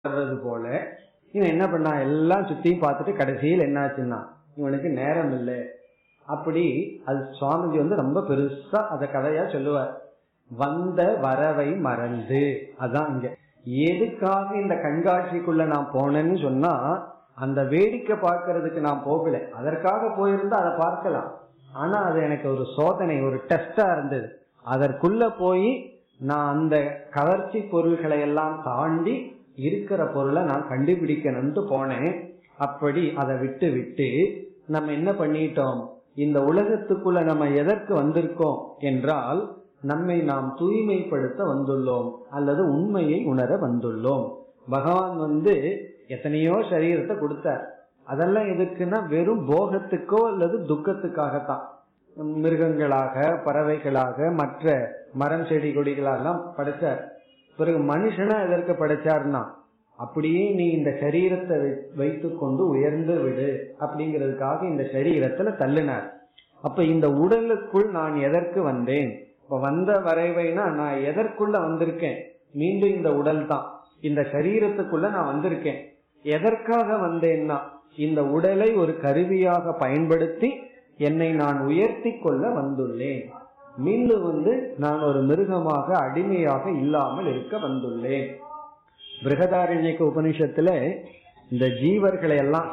வர்றது போல இவன் என்ன பண்ணா எல்லாம் சுத்தியும் பார்த்துட்டு கடைசியில் என்னாச்சுன்னா இவனுக்கு நேரம் இல்லை அப்படி அது சுவாமிஜி வந்து ரொம்ப பெருசா அத கதையா சொல்லுவார் வந்த வரவை மறந்து அதான் இங்க எதுக்காக இந்த கண்காட்சிக்குள்ள நான் போனேன்னு சொன்னா அந்த வேடிக்கை பார்க்கறதுக்கு நான் போகல அதற்காக போயிருந்தா அதை பார்க்கலாம் ஆனா அது எனக்கு ஒரு சோதனை ஒரு டெஸ்டா இருந்தது அதற்குள்ள போய் நான் அந்த கவர்ச்சி பொருள்களை எல்லாம் தாண்டி இருக்கிற பொருளை நான் கண்டுபிடிக்கணும்ட்டு போனேன் அப்படி அதை விட்டு விட்டு நம்ம என்ன பண்ணிட்டோம் இந்த உலகத்துக்குள்ள நம்ம எதற்கு வந்திருக்கோம் என்றால் நம்மை நாம் தூய்மைப்படுத்த வந்துள்ளோம் அல்லது உண்மையை உணர வந்துள்ளோம் பகவான் வந்து எத்தனையோ சரீரத்தை கொடுத்தார் அதெல்லாம் எதுக்குன்னா வெறும் போகத்துக்கோ அல்லது துக்கத்துக்காகத்தான் மிருகங்களாக பறவைகளாக மற்ற மரம் செடி கொடிகளெல்லாம் படைச்சார் பிறகு மனுஷனா எதற்கு படைச்சார்னா அப்படியே நீ இந்த சரீரத்தை வைத்து கொண்டு உயர்ந்து விடு அப்படிங்கிறதுக்காக இந்த சரீரத்துல தள்ளினார் அப்ப இந்த உடலுக்குள் நான் எதற்கு வந்தேன் இப்ப வந்த வரைவைனா நான் எதற்குள்ள வந்திருக்கேன் மீண்டும் இந்த உடல் தான் இந்த சரீரத்துக்குள்ள நான் வந்திருக்கேன் எதற்காக வந்தேன்னா இந்த உடலை ஒரு கருவியாக பயன்படுத்தி என்னை நான் உயர்த்தி கொள்ள வந்துள்ளேன் மீண்டும் வந்து நான் ஒரு மிருகமாக அடிமையாக இல்லாமல் இருக்க வந்துள்ளேன் பிருகதாரண்யக்க உபனிஷத்துல இந்த ஜீவர்களை எல்லாம்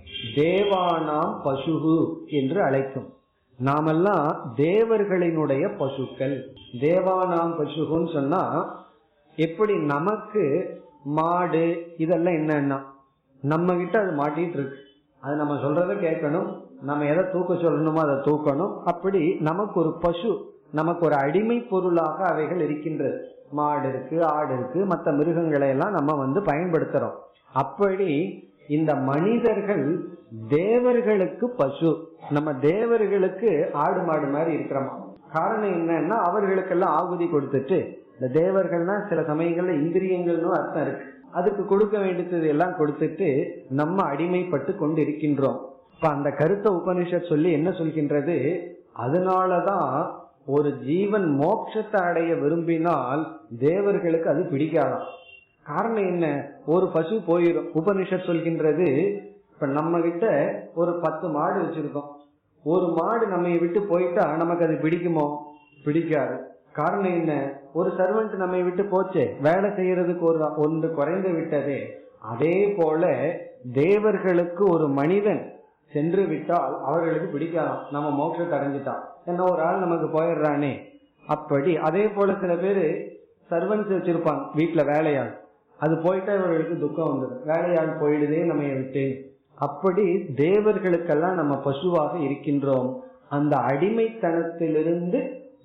தேவானாம் பசுகு என்று அழைக்கும் நாமெல்லாம் தேவர்களினுடைய பசுக்கள் தேவானாம் பசுகுன்னு சொன்னா எப்படி நமக்கு மாடு இதெல்லாம் என்னன்னா நம்ம கிட்ட அது மாட்டிட்டு இருக்கு அது நம்ம சொல்றத கேட்கணும் நம்ம எதை தூக்க சொல்லணுமோ அதை தூக்கணும் அப்படி நமக்கு ஒரு பசு நமக்கு ஒரு அடிமை பொருளாக அவைகள் இருக்கின்றது மாடு இருக்கு ஆடு இருக்கு மற்ற மிருகங்களை எல்லாம் நம்ம வந்து பயன்படுத்துறோம் அப்படி இந்த மனிதர்கள் தேவர்களுக்கு பசு நம்ம தேவர்களுக்கு ஆடு மாடு மாதிரி இருக்கிறோமா காரணம் என்னன்னா அவர்களுக்கெல்லாம் ஆகுதி கொடுத்துட்டு இந்த தேவர்கள்னா சில சமயங்கள்ல இந்திரியங்கள்னு அர்த்தம் இருக்கு அதுக்கு கொடுக்க வேண்டியது எல்லாம் கொடுத்துட்டு நம்ம அடிமைப்பட்டு கொண்டு இருக்கின்றோம் இப்ப அந்த கருத்தை உபனிஷத் சொல்லி என்ன சொல்கின்றது அதனாலதான் ஒரு ஜீவன் மோட்சத்தை அடைய விரும்பினால் தேவர்களுக்கு அது பிடிக்காதாம் காரணம் என்ன ஒரு பசு போயிடும் உபனிஷத் சொல்கின்றது இப்ப நம்ம கிட்ட ஒரு பத்து மாடு வச்சிருக்கோம் ஒரு மாடு நம்ம விட்டு போயிட்டா நமக்கு அது பிடிக்குமோ பிடிக்காது காரணம் என்ன ஒரு சர்வெண்ட் நம்மை விட்டு போச்சே வேலை செய்யறதுக்கு ஒரு ஒன்று குறைந்து விட்டதே அதே போல தேவர்களுக்கு ஒரு மனிதன் சென்று விட்டால் அவர்களுக்கு பிடிக்கலாம் நம்ம மோட்சத்தை அடைஞ்சிட்டான் என்ன ஒரு ஆள் நமக்கு போயிடுறானே அப்படி அதே போல சில பேரு சர்வன்ஸ் வச்சிருப்பாங்க வீட்டுல வேலையாள் அது போயிட்டா இவர்களுக்கு துக்கம் வந்துடும் வேலையாள் போயிடுதே நம்ம விட்டேன் அப்படி தேவர்களுக்கெல்லாம் நம்ம பசுவாக இருக்கின்றோம் அந்த அடிமைத்தனத்திலிருந்து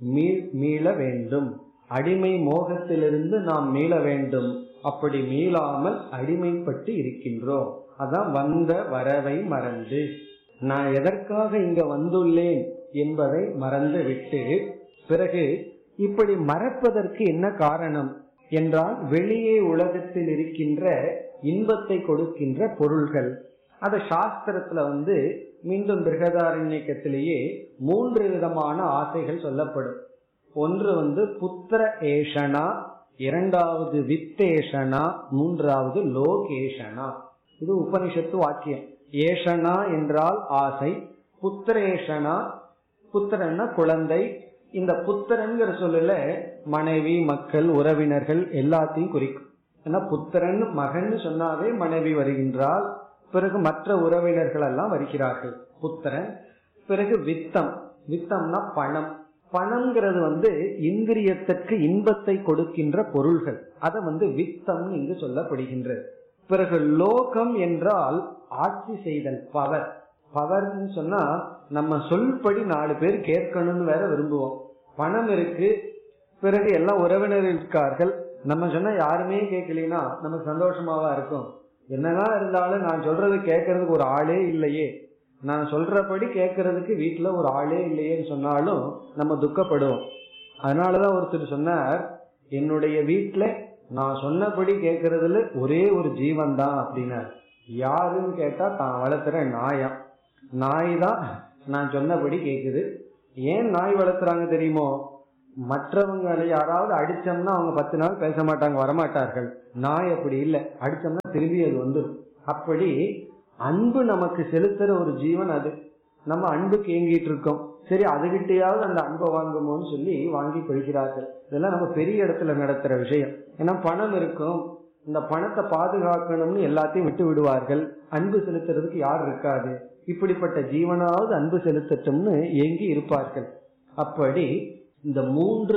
மீள வேண்டும் அடிமை மோகத்திலிருந்து நாம் மீள வேண்டும் அப்படி மீளாமல் அடிமைப்பட்டு இருக்கின்றோம் அதான் வந்த வரவை மறந்து நான் எதற்காக இங்க வந்துள்ளேன் என்பதை மறந்து விட்டு பிறகு இப்படி மறப்பதற்கு என்ன காரணம் என்றால் வெளியே உலகத்தில் இருக்கின்ற இன்பத்தை கொடுக்கின்ற பொருள்கள் அத சாஸ்திரத்துல வந்து மீண்டும் பிருகதாரண்யக்கத்திலேயே மூன்று விதமான ஆசைகள் சொல்லப்படும் ஒன்று வந்து புத்திர ஏஷனா இரண்டாவது வித்தேஷனா மூன்றாவது லோகேஷனா இது உபனிஷத்து வாக்கியம் ஏஷனா என்றால் ஆசை புத்திரேஷனா புத்திரன்னா குழந்தை இந்த புத்திரன்கிற சொல்லல மனைவி மக்கள் உறவினர்கள் எல்லாத்தையும் குறிக்கும் ஏன்னா புத்திரன் மகன் சொன்னாவே மனைவி வருகின்றால் பிறகு மற்ற உறவினர்கள் எல்லாம் வருகிறார்கள் புத்திரன் பிறகு வித்தம் வித்தம்னா பணம் பணம்ங்கிறது வந்து இந்திரியத்திற்கு இன்பத்தை கொடுக்கின்ற பொருள்கள் அதை வந்து வித்தம் இங்கு சொல்லப்படுகின்றது பிறகு லோகம் என்றால் ஆட்சி செய்தல் பவர் பவர்னு சொன்னா நம்ம சொல்படி நாலு பேர் கேட்கணும்னு வேற விரும்புவோம் பணம் இருக்கு பிறகு எல்லாம் உறவினர் இருக்கார்கள் நம்ம சொன்னா யாருமே கேட்கலனா நமக்கு சந்தோஷமாவா இருக்கும் என்னதான் இருந்தாலும் நான் சொல்றது கேட்கறதுக்கு ஒரு ஆளே இல்லையே நான் சொல்றபடி கேட்கறதுக்கு வீட்டுல ஒரு ஆளே இல்லையேன்னு சொன்னாலும் நம்ம துக்கப்படுவோம் அதனாலதான் ஒருத்தர் சொன்னார் என்னுடைய வீட்டுல நான் சொன்னபடி கேட்கறதுல ஒரே ஒரு ஜீவன் தான் அப்படின்னார் யாருன்னு கேட்டா தான் வளர்த்துற நாயம் நாய் தான் நான் சொன்னபடி கேக்குது ஏன் நாய் வளர்த்துறாங்க தெரியுமோ மற்றவங்களை யாராவது அடிச்சோம்னா அவங்க பத்து நாள் பேச மாட்டாங்க வரமாட்டார்கள் நாய் அப்படி இல்லை அடிச்சோம்னா திரும்பி அது வந்துடும் அப்படி அன்பு நமக்கு செலுத்துற ஒரு ஜீவன் அது நம்ம அன்புக்கு ஏங்கிட்டு இருக்கோம் சரி அதுகிட்டயாவது அந்த அன்பை வாங்குமோன்னு சொல்லி வாங்கி கொள்கிறார்கள் இதெல்லாம் நம்ம பெரிய இடத்துல நடத்துற விஷயம் ஏன்னா பணம் இருக்கும் இந்த பணத்தை பாதுகாக்கணும்னு எல்லாத்தையும் விட்டு விடுவார்கள் அன்பு செலுத்துறதுக்கு யார் இருக்காது இப்படிப்பட்ட ஜீவனாவது அன்பு செலுத்தட்டும்னு ஏங்கி இருப்பார்கள் அப்படி இந்த மூன்று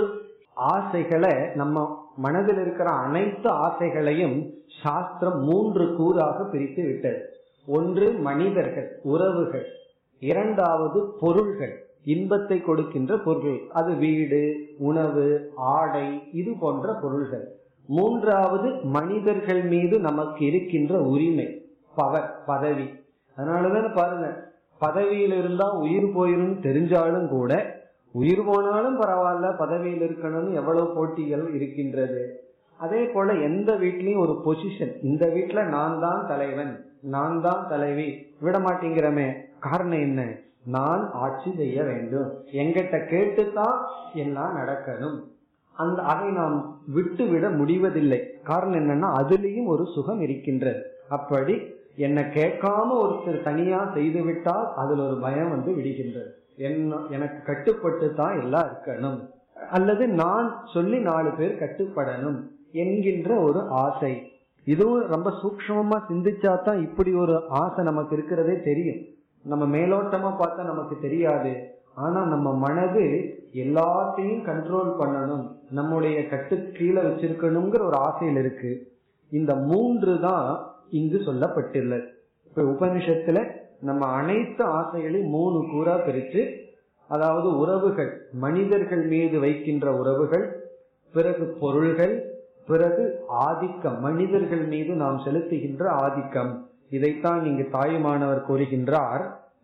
ஆசைகளை நம்ம மனதில் இருக்கிற அனைத்து ஆசைகளையும் சாஸ்திரம் மூன்று கூறாக பிரித்து விட்டது ஒன்று மனிதர்கள் உறவுகள் இரண்டாவது பொருள்கள் இன்பத்தை கொடுக்கின்ற பொருள் அது வீடு உணவு ஆடை இது போன்ற பொருள்கள் மூன்றாவது மனிதர்கள் மீது நமக்கு இருக்கின்ற உரிமை பவர் பதவி அதனாலதான் பாருங்க பதவியில் இருந்தா உயிர் போயிரும் தெரிஞ்சாலும் கூட உயிர் போனாலும் பரவாயில்ல பதவியில் இருக்கணும்னு எவ்வளவு போட்டிகள் இருக்கின்றது அதே போல எந்த வீட்லயும் ஒரு பொசிஷன் இந்த வீட்டுல நான் தான் தலைவன் நான் தான் தலைவி விட மாட்டேங்கிறமே காரணம் என்ன நான் ஆட்சி செய்ய வேண்டும் எங்கிட்ட கேட்டுத்தான் எல்லாம் நடக்கணும் அந்த அதை நாம் விட்டு விட முடிவதில்லை காரணம் என்னன்னா அதுலயும் ஒரு சுகம் இருக்கின்றது அப்படி என்னை கேட்காம ஒருத்தர் தனியா செய்து விட்டால் அதுல ஒரு பயம் வந்து விடுகின்றது என்ன எனக்கு கட்டுப்பட்டு தான் எல்லாம் இருக்கணும் அல்லது நான் சொல்லி நாலு பேர் கட்டுப்படணும் என்கின்ற ஒரு ஆசை இதுவும் ரொம்ப சூக்மமா சிந்திச்சா தான் இப்படி ஒரு ஆசை நமக்கு இருக்கிறதே தெரியும் நம்ம மேலோட்டமா பார்த்தா நமக்கு தெரியாது ஆனா நம்ம மனது எல்லாத்தையும் கண்ட்ரோல் பண்ணணும் நம்முடைய கட்டு கீழே வச்சிருக்கணுங்கிற ஒரு ஆசையில் இருக்கு இந்த மூன்று தான் இங்கு சொல்லப்பட்டுள்ளது இப்ப உபனிஷத்துல நம்ம அனைத்து ஆசைகளையும் மூணு கூறா பிரிச்சு அதாவது உறவுகள் மனிதர்கள் மீது வைக்கின்ற உறவுகள் பிறகு பொருள்கள் பிறகு ஆதிக்கம் மனிதர்கள் மீது நாம் செலுத்துகின்ற ஆதிக்கம் இதைத்தான் இங்கு தாயுமானவர் கூறுகின்றார்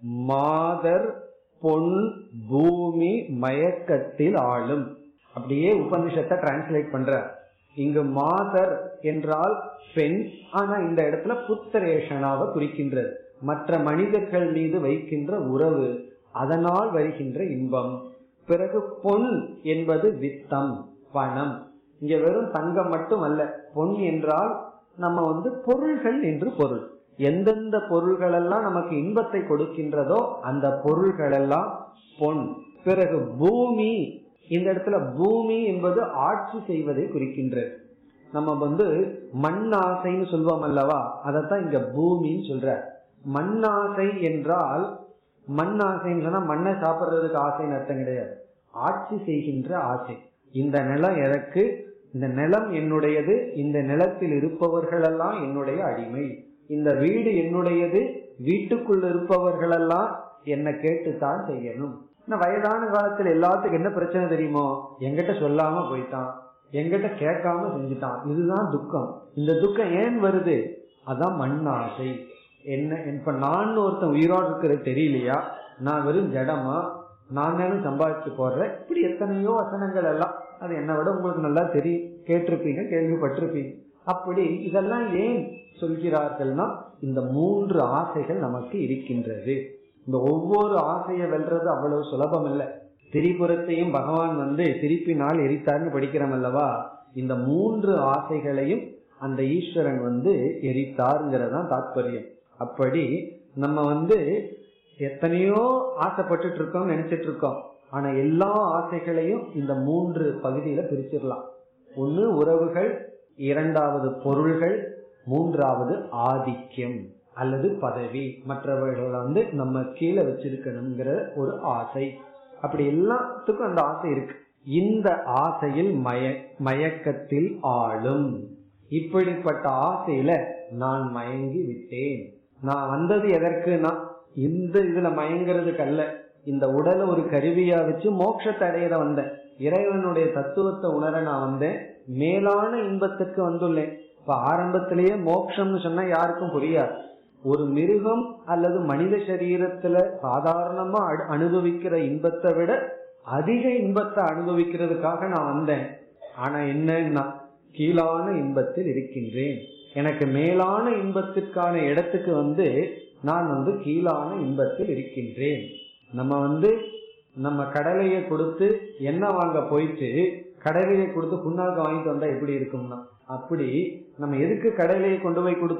மாதர் பொன் பூமி மயக்கத்தில் ஆளும் அப்படியே உபனிஷத்தை டிரான்ஸ்லேட் பண்ற இங்கு மாதர் என்றால் பெண் ஆனா இந்த இடத்துல புத்திரேஷனாவை குறிக்கின்றது மற்ற மனிதர்கள் மீது வைக்கின்ற உறவு அதனால் வருகின்ற இன்பம் பிறகு பொன் என்பது வித்தம் பணம் இங்க வெறும் தங்கம் மட்டும் அல்ல பொன் என்றால் நம்ம வந்து பொருள்கள் என்று பொருள் எந்தெந்த பொருள்கள் எல்லாம் நமக்கு இன்பத்தை கொடுக்கின்றதோ அந்த பொருள்கள் எல்லாம் பொன் பிறகு பூமி இந்த இடத்துல பூமி என்பது ஆட்சி செய்வதை குறிக்கின்றது நம்ம வந்து மண் ஆசைன்னு சொல்வோம் அல்லவா அதைத்தான் இங்க பூமின்னு சொல்ற மண்ணாசை என்றால் மண் ஆசைன்னு சொன்னா மண்ணை சாப்பிடுறதுக்கு ஆசைன்னு அர்த்தம் கிடையாது ஆட்சி செய்கின்ற ஆசை இந்த நிலம் எனக்கு இந்த நிலம் என்னுடையது இந்த நிலத்தில் இருப்பவர்களெல்லாம் என்னுடைய அடிமை இந்த வீடு என்னுடையது வீட்டுக்குள் இருப்பவர்களெல்லாம் என்ன கேட்டுத்தான் செய்யணும் வயதான காலத்துல எல்லாத்துக்கும் என்ன பிரச்சனை தெரியுமோ எங்கிட்ட சொல்லாம போயிட்டான் எங்கிட்ட கேட்காம செஞ்சுட்டான் இதுதான் துக்கம் இந்த துக்கம் ஏன் வருது அதான் மண் ஆசை என்ன இப்ப நான் ஒருத்தன் உயிரோடு இருக்கிறது தெரியலையா நான் வெறும் ஜடமா நான் தானும் சம்பாதிச்சு போடுறேன் இப்படி எத்தனையோ வசனங்கள் எல்லாம் அது என்னை விட உங்களுக்கு நல்லா தெரியும் கேட்டிருப்பீங்க கேள்விப்பட்டிருப்பீங்க அப்படி இதெல்லாம் ஏன் சொல்கிறார்கள்னா இந்த மூன்று ஆசைகள் நமக்கு இருக்கின்றது இந்த ஒவ்வொரு ஆசையை வெல்றது அவ்வளவு சுலபம் இல்லை திரிபுரத்தையும் பகவான் வந்து திருப்பினால் எரித்தார்னு படிக்கிறோம் அல்லவா இந்த மூன்று ஆசைகளையும் அந்த ஈஸ்வரன் வந்து எரித்தாருங்கிறதான் தாத்பரியம் அப்படி நம்ம வந்து எத்தனையோ ஆசைப்பட்டுட்டு இருக்கோம் நினைச்சிட்டு இருக்கோம் ஆனா எல்லா ஆசைகளையும் இந்த மூன்று பகுதியில பிரிச்சிடலாம் ஒன்னு உறவுகள் இரண்டாவது பொருள்கள் மூன்றாவது ஆதிக்கம் அல்லது பதவி மற்றவர்களை வந்து நம்ம கீழே வச்சிருக்கணுங்கிற ஒரு ஆசை அப்படி எல்லாத்துக்கும் அந்த ஆசை இருக்கு இந்த ஆசையில் மய மயக்கத்தில் ஆளும் இப்படிப்பட்ட ஆசையில நான் மயங்கி விட்டேன் நான் வந்தது எதற்குனா இந்த இதுல மயங்கிறதுக்கு அல்ல இந்த உடலை ஒரு கருவியா வச்சு மோட்சத்தை அடையிற வந்தேன் இறைவனுடைய தத்துவத்தை உணர நான் வந்தேன் மேலான இன்பத்துக்கு வந்துள்ளேன் இப்ப ஆரம்பத்திலேயே மோட்சம்னு சொன்னா யாருக்கும் புரியாது ஒரு மிருகம் அல்லது மனித சரீரத்துல சாதாரணமா அனுபவிக்கிற இன்பத்தை விட அதிக இன்பத்தை அனுபவிக்கிறதுக்காக நான் வந்தேன் ஆனா என்னன்னா கீழான இன்பத்தில் இருக்கின்றேன் எனக்கு மேலான இன்பத்திற்கான இடத்துக்கு வந்து நான் வந்து கீழான இன்பத்தில் இருக்கின்றேன் நம்ம வந்து நம்ம கடலையை கொடுத்து எண்ணெய் வாங்க போயிட்டு கடலையை கொடுத்து புண்ணாக்கு வாங்கிட்டு வந்தா எப்படி இருக்கும்னா அப்படி நம்ம எதுக்கு கடலையை கொண்டு போய் கொடுத்து